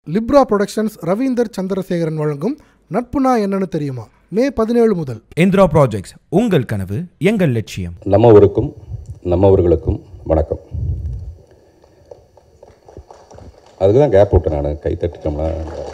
Libre productions Ravinder Chandrasekaran வழங்கும் நட்புனா என்னன்னு தெரியுமா மே பதினேழு முதல் இந்திரா ப்ராஜெக்ட்ஸ் உங்கள் கனவு எங்கள் லட்சியம் நம்மவருக்கும் நம்மவர்களுக்கும் வணக்கம் அதுக்கு தான் கேப் விட்டேன் நான் கை தட்டிட்டோம்னா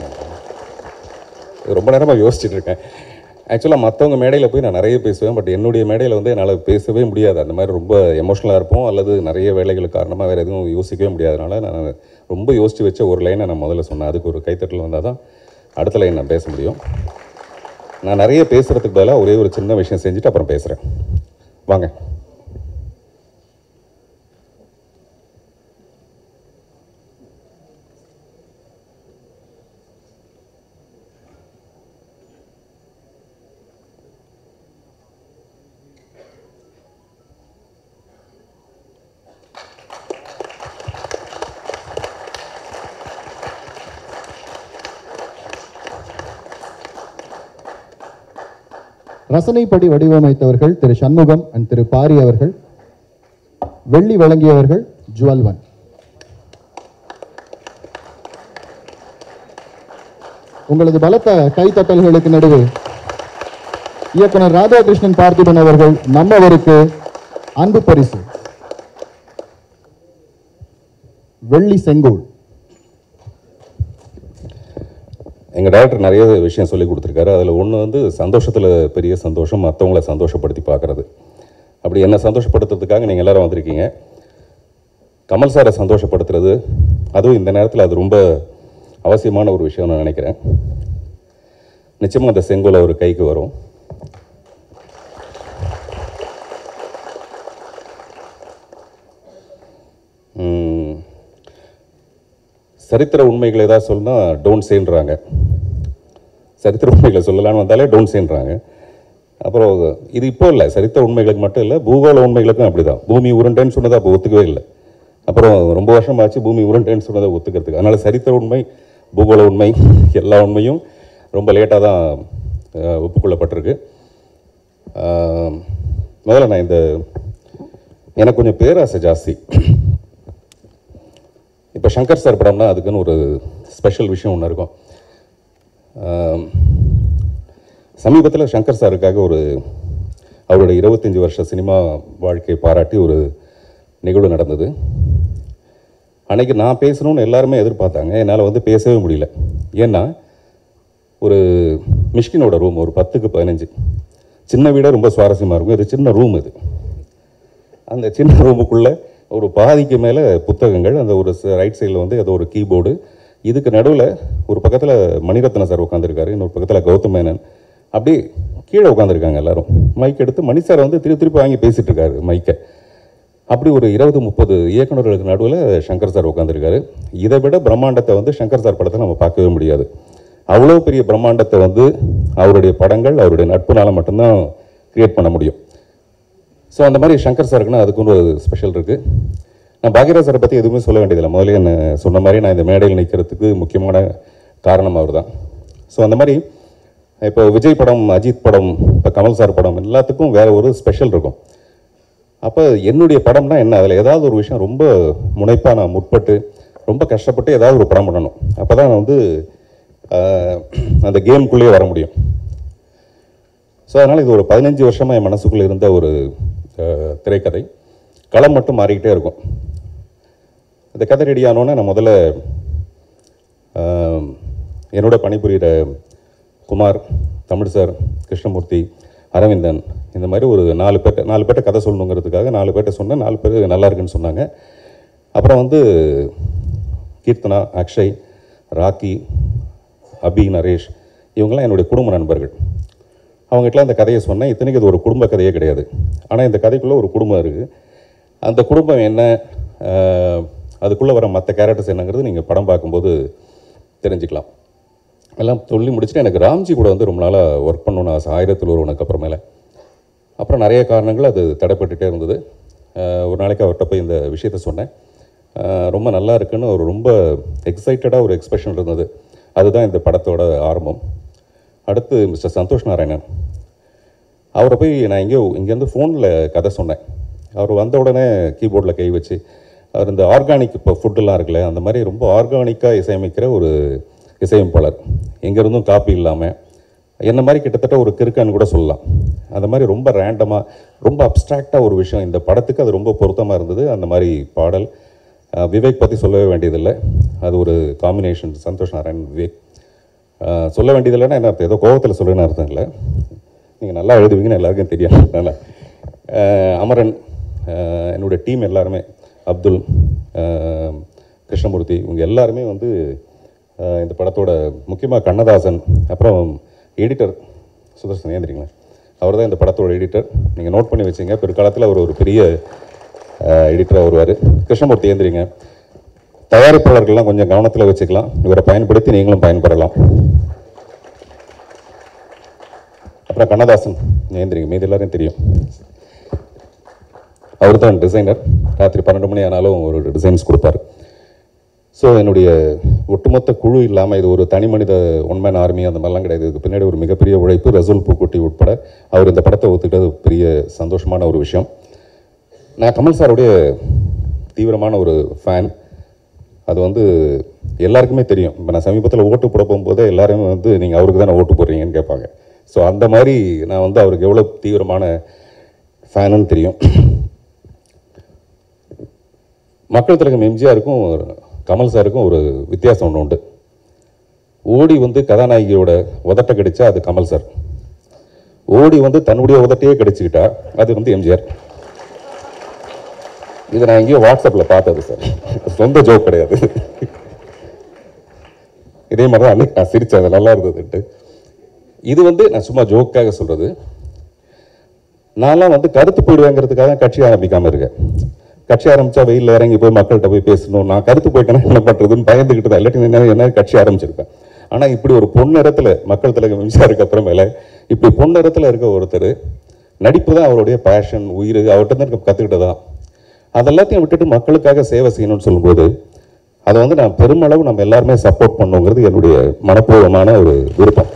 ரொம்ப நேரமாக யோசிச்சுட்டு இருக்கேன் ஆக்சுவலாக மற்றவங்க மேடையில் போய் நான் நிறைய பேசுவேன் பட் என்னுடைய மேடையில் வந்து என்னால் பேசவே முடியாது அந்த மாதிரி ரொம்ப எமோஷ்னலாக இருப்போம் அல்லது நிறைய வேலைகள் காரணமாக வேறு எதுவும் யோசிக்கவே முடியாதனால நான் ரொம்ப யோசித்து வச்ச ஒரு லைனை நான் முதல்ல சொன்னேன் அதுக்கு ஒரு கைத்தட்டல் வந்தால் தான் அடுத்த லைன் நான் பேச முடியும் நான் நிறைய பேசுகிறதுக்கு பதிலாக ஒரே ஒரு சின்ன விஷயம் செஞ்சுட்டு அப்புறம் பேசுகிறேன் வாங்க ரசனைப்படி வடிவமைத்தவர்கள் திரு சண்முகம் அண்ட் திரு பாரி அவர்கள் வெள்ளி வழங்கியவர்கள் ஜுவல்வன் உங்களது பலத்த கைத்தட்டல்களுக்கு நடுவே இயக்குனர் ராதாகிருஷ்ணன் பார்த்திபன் அவர்கள் நம்மவருக்கு அன்பு பரிசு வெள்ளி செங்கோல் எங்கள் டைரக்டர் நிறைய விஷயம் சொல்லி கொடுத்துருக்காரு அதில் ஒன்று வந்து சந்தோஷத்தில் பெரிய சந்தோஷம் மற்றவங்கள சந்தோஷப்படுத்தி பார்க்குறது அப்படி என்னை சந்தோஷப்படுத்துறதுக்காக நீங்கள் எல்லாரும் வந்திருக்கீங்க கமல் சாரை சந்தோஷப்படுத்துறது அதுவும் இந்த நேரத்தில் அது ரொம்ப அவசியமான ஒரு விஷயம் நான் நினைக்கிறேன் நிச்சயமாக அந்த செங்கோல் அவர் கைக்கு வரும் ம், சரித்திர உண்மைகள் ஏதாவது சொன்னால் டோன்ட் சேன்றாங்க சரித்திர உண்மைகளை சொல்லலாம்னு வந்தாலே டோன்ட் சேன்றாங்க அப்புறம் இது இப்போ இல்லை சரித்திர உண்மைகளுக்கு மட்டும் இல்லை பூகோள உண்மைகளுக்கும் அப்படிதான் பூமி உருண்டைன்னு சொன்னதை அப்போ ஒத்துக்கவே இல்லை அப்புறம் ரொம்ப வருஷம் ஆச்சு பூமி உருண்டைன்னு சொன்னதை ஒத்துக்கிறதுக்கு அதனால் சரித்திர உண்மை பூகோள உண்மை எல்லா உண்மையும் ரொம்ப லேட்டாக தான் அஹ், ஒப்புக்கொள்ளப்பட்டிருக்கு அஹ், முதல்ல நான் இந்த எனக்கு கொஞ்சம் பேராசை ஜாஸ்தி இப்போ சங்கர் சார் படம்னா அதுக்குன்னு ஒரு ஸ்பெஷல் விஷயம் ஒன்று இருக்கும் சமீபத்தில் சங்கர் சாருக்காக ஒரு அவருடைய இருபத்தஞ்சி வருஷ சினிமா வாழ்க்கையை பாராட்டி ஒரு நிகழ்வு நடந்தது அன்னைக்கு நான் பேசணும்னு எல்லாருமே எதிர்பார்த்தாங்க என்னால் வந்து பேசவே முடியல ஏன்னா ஒரு மிஷ்கினோட ரூம் ஒரு பத்துக்கு பதினஞ்சு சின்ன வீடாக ரொம்ப சுவாரஸ்யமாக இருக்கும் இது சின்ன ரூம் இது அந்த சின்ன ரூமுக்குள்ளே ஒரு பாதிக்கு மேலே புத்தகங்கள் அந்த ஒரு ரைட் சைடில் வந்து ஏதோ ஒரு கீபோர்டு இதுக்கு நடுவில் ஒரு பக்கத்தில் மணிரத்ன சார் உட்காந்துருக்காரு இன்னொரு பக்கத்தில் கௌதம் மேனன் அப்படியே கீழே உட்காந்துருக்காங்க எல்லாரும் மைக் எடுத்து மணி சார் வந்து திருப்பி திருப்பி வாங்கி பேசிட்டு இருக்காரு மைக்கை அப்படி ஒரு இருபது முப்பது இயக்குனர்களுக்கு நடுவில் சங்கர் சார் உட்காந்துருக்காரு இதை விட பிரம்மாண்டத்தை வந்து சங்கர் சார் படத்தை நம்ம பார்க்கவே முடியாது அவ்வளோ பெரிய பிரம்மாண்டத்தை வந்து அவருடைய படங்கள் அவருடைய நட்புனால மட்டும்தான் கிரியேட் பண்ண முடியும் ஸோ அந்த மாதிரி சங்கர் சாருக்குன்னா அதுக்குன்னு ஒரு ஸ்பெஷல் இருக்குது நான் பாக்யராஜ் சாரை பற்றி எதுவுமே சொல்ல வேண்டியதில்லை முதல்ல என்ன சொன்ன மாதிரி நான் இந்த மேடையில் நிற்கிறதுக்கு முக்கியமான காரணம் அவர் தான் ஸோ அந்த மாதிரி இப்போ விஜய் படம் அஜித் படம் இப்போ கமல் சார் படம் எல்லாத்துக்கும் வேற ஒரு ஸ்பெஷல் இருக்கும் அப்போ என்னுடைய படம்னா என்ன அதில் ஏதாவது ஒரு விஷயம் ரொம்ப முனைப்பாக நான் முற்பட்டு ரொம்ப கஷ்டப்பட்டு ஏதாவது ஒரு படம் பண்ணணும் அப்போ தான் நான் வந்து ஆஹ், அந்த கேம்குள்ளேயே வர முடியும் ஸோ அதனால் இது ஒரு பதினஞ்சு வருஷமாக என் மனசுக்குள்ளே இருந்த ஒரு அஹ், திரைக்கதை களம் மட்டும் மாறிக்கிட்டே இருக்கும் இந்த கதை ரெடி ஆனோன்னே நான் முதல்ல அஹ், என்னோட பணிபுரிகிற குமார் தமிழ் சார் கிருஷ்ணமூர்த்தி அரவிந்தன் இந்த மாதிரி ஒரு நாலு பேர்ட்ட நாலு பேர்ட்ட கதை சொல்லணுங்கிறதுக்காக நாலு பேர்ட்ட சொன்னேன் நாலு பேர் நல்லா இருக்குன்னு சொன்னாங்க அப்புறம் வந்து கீர்த்தனா அக்ஷய் ராக்கி அபி நரேஷ் இவங்கெல்லாம் என்னுடைய குடும்ப நண்பர்கள் அவங்ககிட்டலாம் இந்த கதையை சொன்னேன் இத்தனைக்கு இது ஒரு குடும்ப கதையே கிடையாது ஆனால் இந்த கதைக்குள்ளே ஒரு குடும்பம் இருக்குது அந்த குடும்பம் என்ன அதுக்குள்ளே வர மற்ற கேரக்டர்ஸ் என்னங்கிறது நீங்கள் படம் பார்க்கும்போது தெரிஞ்சுக்கலாம் எல்லாம் சொல்லி முடிச்சுட்டு எனக்கு ராம்ஜி கூட வந்து ரொம்ப நாளாக ஒர்க் பண்ணணும்னு ஆசை ஆயிரத்தில் ஒருவனுக்கு அப்புறமேல அப்புறம் நிறைய காரணங்கள் அது தடைப்பட்டுட்டே இருந்தது அஹ் ஒரு நாளைக்கு அவர்கிட்ட போய் இந்த விஷயத்த சொன்னேன் அஹ் ரொம்ப நல்லா இருக்குன்னு ஒரு ரொம்ப எக்ஸைட்டடாக ஒரு எக்ஸ்பிரஷன் இருந்தது அதுதான் இந்த படத்தோட ஆரம்பம் அடுத்து மிஸ்டர் சந்தோஷ் நாராயணன் அவரை போய் நான் எங்கேயோ இங்கேருந்து ஃபோனில் கதை சொன்னேன் அவர் வந்த உடனே கீபோர்டில் கை வச்சு அவர் இந்த ஆர்கானிக் இப்போ ஃபுட்டெல்லாம் இருக்குல்ல அந்த மாதிரி ரொம்ப ஆர்கானிக்காக இசையமைக்கிற ஒரு இசையமைப்பாளர் எங்கேருந்தும் காப்பி இல்லாமல் என்ன மாதிரி கிட்டத்தட்ட ஒரு கிறுக்கன்னு கூட சொல்லலாம் அந்த மாதிரி ரொம்ப ரேண்டமாக ரொம்ப அப்ட்ராக்டாக ஒரு விஷயம் இந்த படத்துக்கு அது ரொம்ப பொருத்தமாக இருந்தது அந்த மாதிரி பாடல் அஹ் விவேக் பற்றி சொல்லவே வேண்டியதில்லை அது ஒரு காம்பினேஷன் சந்தோஷ் நாராயண் விவேக் அஹ் சொல்ல வேண்டியதில்லைன்னா என்ன அர்த்தம் ஏதோ கோவத்தில் சொல்லுன்னு அர்த்தம் இல்லை நீங்கள் நல்லா எழுதுவீங்கன்னு எல்லாருக்கும் தெரியும் நல்லா அஹ் அமரன் அஹ் என்னுடைய டீம் எல்லாருமே அப்துல் அஹ் கிருஷ்ணமூர்த்தி இவங்க எல்லாருமே வந்து அஹ் இந்த படத்தோட முக்கியமாக கண்ணதாசன் அப்புறம் எடிட்டர் சுதர்சன் ஏந்திரிங்களா அவர் தான் இந்த படத்தோட எடிட்டர் நீங்கள் நோட் பண்ணி வச்சிங்க பிற்காலத்தில் அவர் ஒரு பெரிய எடிட்டராக வருவார் கிருஷ்ணமூர்த்தி ஏந்திரிங்க தயாரிப்பாளர்கள்லாம் கொஞ்சம் கவனத்தில் வச்சுக்கலாம் இவரை பயன்படுத்தி நீங்களும் பயன்பெறலாம் அப்புறம் கண்ணதாசன் ஏந்திரிங்க மீதி எல்லாரையும் தெரியும் அவர் தான் டிசைனர் ராத்திரி பன்னெண்டு மணி ஆனாலும் ஒரு டிசைன்ஸ் கொடுப்பாரு ஸோ என்னுடைய ஒட்டுமொத்த குழு இல்லாமல் இது ஒரு தனி மனித ஒன்மேன் ஆர்மி அந்த மாதிரிலாம் கிடையாது இதுக்கு பின்னாடி ஒரு மிகப்பெரிய உழைப்பு ரசூல் பூக்குட்டி உட்பட அவர் இந்த படத்தை ஒத்துக்கிட்டது பெரிய சந்தோஷமான ஒரு விஷயம் நான் கமல் சாருடைய தீவிரமான ஒரு ஃபேன் அது வந்து எல்லாருக்குமே தெரியும் இப்போ நான் சமீபத்தில் ஓட்டு போட போகும்போதே எல்லாருமே வந்து நீங்கள் அவருக்கு தானே ஓட்டு போடுறீங்கன்னு கேட்பாங்க ஸோ அந்த மாதிரி நான் வந்து அவருக்கு எவ்வளோ தீவிரமான ஃபேனுன்னு தெரியும் மக்கள் திலகம் எம்ஜிஆருக்கும் கமல் சாருக்கும் ஒரு வித்தியாசம் ஒன்று உண்டு ஓடி வந்து கதாநாயகியோட உதட்டை கடிச்சா அது கமல் சார் ஓடி வந்து தன்னுடைய உதட்டையே கடிச்சுக்கிட்டா அது வந்து எம்ஜிஆர் இது நான் எங்கேயோ வாட்ஸ்அப்பில் பார்த்தது சார் சொந்த ஜோக் கிடையாது இதே மாதிரி தான் அன்னைக்கு நான் சிரிச்சேன் அது நல்லா இருந்ததுன்ட்டு இது வந்து நான் சும்மா ஜோக்காக சொல்கிறது நான்லாம் வந்து கருத்து போயிடுவேங்கிறதுக்காக தான் கட்சி ஆரம்பிக்காமல் இருக்கேன் கட்சி ஆரம்பிச்சா வெயிலில் இறங்கி போய் மக்கள்கிட்ட போய் பேசணும் நான் கருத்து போயிட்டேன்னா என்ன பண்ணுறதுன்னு பயந்துக்கிட்டு தான் இல்லாட்டி என்ன என்ன கட்சி ஆரம்பிச்சிருப்பேன் ஆனால் இப்படி ஒரு பொன்னிறத்தில் மக்கள் திலகம் விசாருக்கு அப்புறமேல இப்படி பொன்னிறத்தில் இருக்க ஒருத்தர் நடிப்பு தான் அவருடைய பேஷன் உயிர் அவர்கிட்ட தான் கற்றுக்கிட்டதான் அதெல்லாத்தையும் விட்டுட்டு மக்களுக்காக சேவை செய்யணும்னு சொல்லும்போது அதை வந்து நான் பெருமளவு நம்ம எல்லாருமே சப்போர்ட் பண்ணுங்கிறது என்னுடைய மனப்பூர்வமான ஒரு விருப்பம்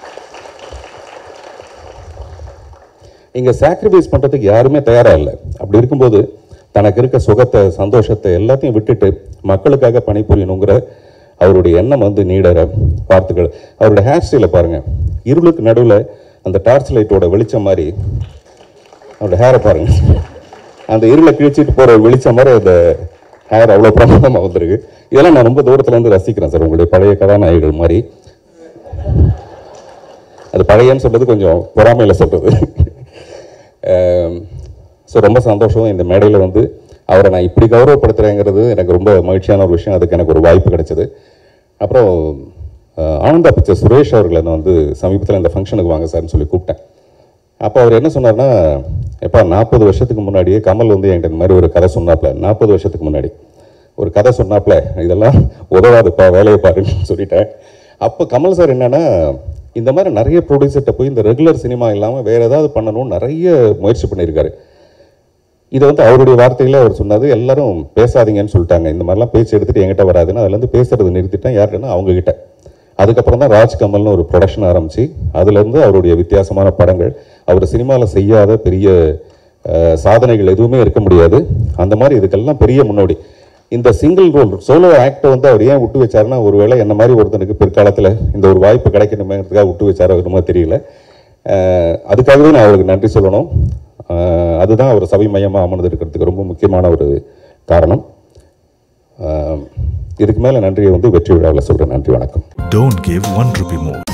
இங்கே சாக்ரிஃபைஸ் பண்ணுறதுக்கு யாருமே தயாராக இல்லை அப்படி இருக்கும்போது தனக்கு இருக்க சுகத்தை சந்தோஷத்தை எல்லாத்தையும் விட்டுட்டு மக்களுக்காக பணிபுரியணுங்கிற அவருடைய எண்ணம் வந்து நீடற வார்த்தைகள் அவருடைய ஹேர் ஸ்டைலை பாருங்கள் இருளுக்கு நடுவில் அந்த டார்ச் லைட்டோட வெளிச்சம் மாதிரி அவருடைய ஹேரை பாருங்க அந்த இருளை கிழிச்சிட்டு போகிற வெளிச்சம் மாதிரி அந்த ஹேர் அவ்வளோ பிரமாதமாக வந்திருக்கு இதெல்லாம் நான் ரொம்ப தூரத்துல இருந்து ரசிக்கிறேன் சார் உங்களுடைய பழைய கதாநாயகிகள் மாதிரி அது பழையன்னு சொல்றது கொஞ்சம் பொறாமையில் சொல்றது ஸோ ரொம்ப சந்தோஷம் இந்த மேடையில் வந்து அவரை நான் இப்படி கௌரவப்படுத்துகிறேங்கிறது எனக்கு ரொம்ப மகிழ்ச்சியான ஒரு விஷயம் அதுக்கு எனக்கு ஒரு வாய்ப்பு கிடைச்சது அப்புறம் அஹ், ஆனந்தா பிக்சர் சுரேஷ் அவர்களை நான் வந்து சமீபத்தில் இந்த ஃபங்க்ஷனுக்கு வாங்க சார்னு சொல்லி கூப்பிட்டேன் அப்போ அவர் என்ன சொன்னார்னா எப்பா நாற்பது வருஷத்துக்கு முன்னாடியே கமல் வந்து என்கிட்ட இந்த மாதிரி ஒரு கதை சொன்னாப்ல நாற்பது வருஷத்துக்கு முன்னாடி ஒரு கதை சொன்னாப்ல இதெல்லாம் உதவாதுப்பா வேலையை பாருன்னு சொல்லிட்டேன் அப்போ கமல் சார் என்னன்னா இந்த மாதிரி நிறைய ப்ரொடியூசர்கிட்ட போய் இந்த ரெகுலர் சினிமா இல்லாமல் வேற ஏதாவது பண்ணணும்னு நிறைய முயற்சி பண்ணியிருக்காரு இதை வந்து அவருடைய வார்த்தையில அவர் சொன்னது எல்லாரும் பேசாதீங்கன்னு சொல்லிட்டாங்க இந்த மாதிரிலாம் பேச்சு எடுத்துட்டு என்கிட்ட வராதுன்னு அதுலேருந்து பேசுறது நிறுத்திட்டேன் யாருன்னா அவங்க கிட்ட அதுக்கப்புறம் தான் ராஜ் கமல்னு ஒரு ப்ரொடக்ஷன் ஆரம்பிச்சு அதுலேருந்து அவருடைய வித்தியாசமான படங்கள் அவர் சினிமாவில் செய்யாத பெரிய அஹ், சாதனைகள் எதுவுமே இருக்க முடியாது அந்த மாதிரி இதுக்கெல்லாம் பெரிய முன்னோடி இந்த சிங்கிள் ரோல் சோலோ ஆக்டை வந்து அவர் ஏன் விட்டு வச்சாருன்னா ஒருவேளை என்ன மாதிரி ஒருத்தனுக்கு பிற்காலத்தில் இந்த ஒரு வாய்ப்பு கிடைக்கணுமேங்கிறதுக்காக விட்டு வச்சாரோ என்னமோ தெரியல அஹ், அதுக்காகவே நான் அவருக்கு நன்றி சொல்லணும் அஹ், அதுதான் அவர் சபை மையமாக அமர்ந்து இருக்கிறதுக்கு ரொம்ப முக்கியமான ஒரு காரணம் அஹ், இதுக்கு மேலே நன்றியை வந்து வெற்றி விழாவில் சொல்கிறேன் நன்றி வணக்கம் Don't give one rupee more.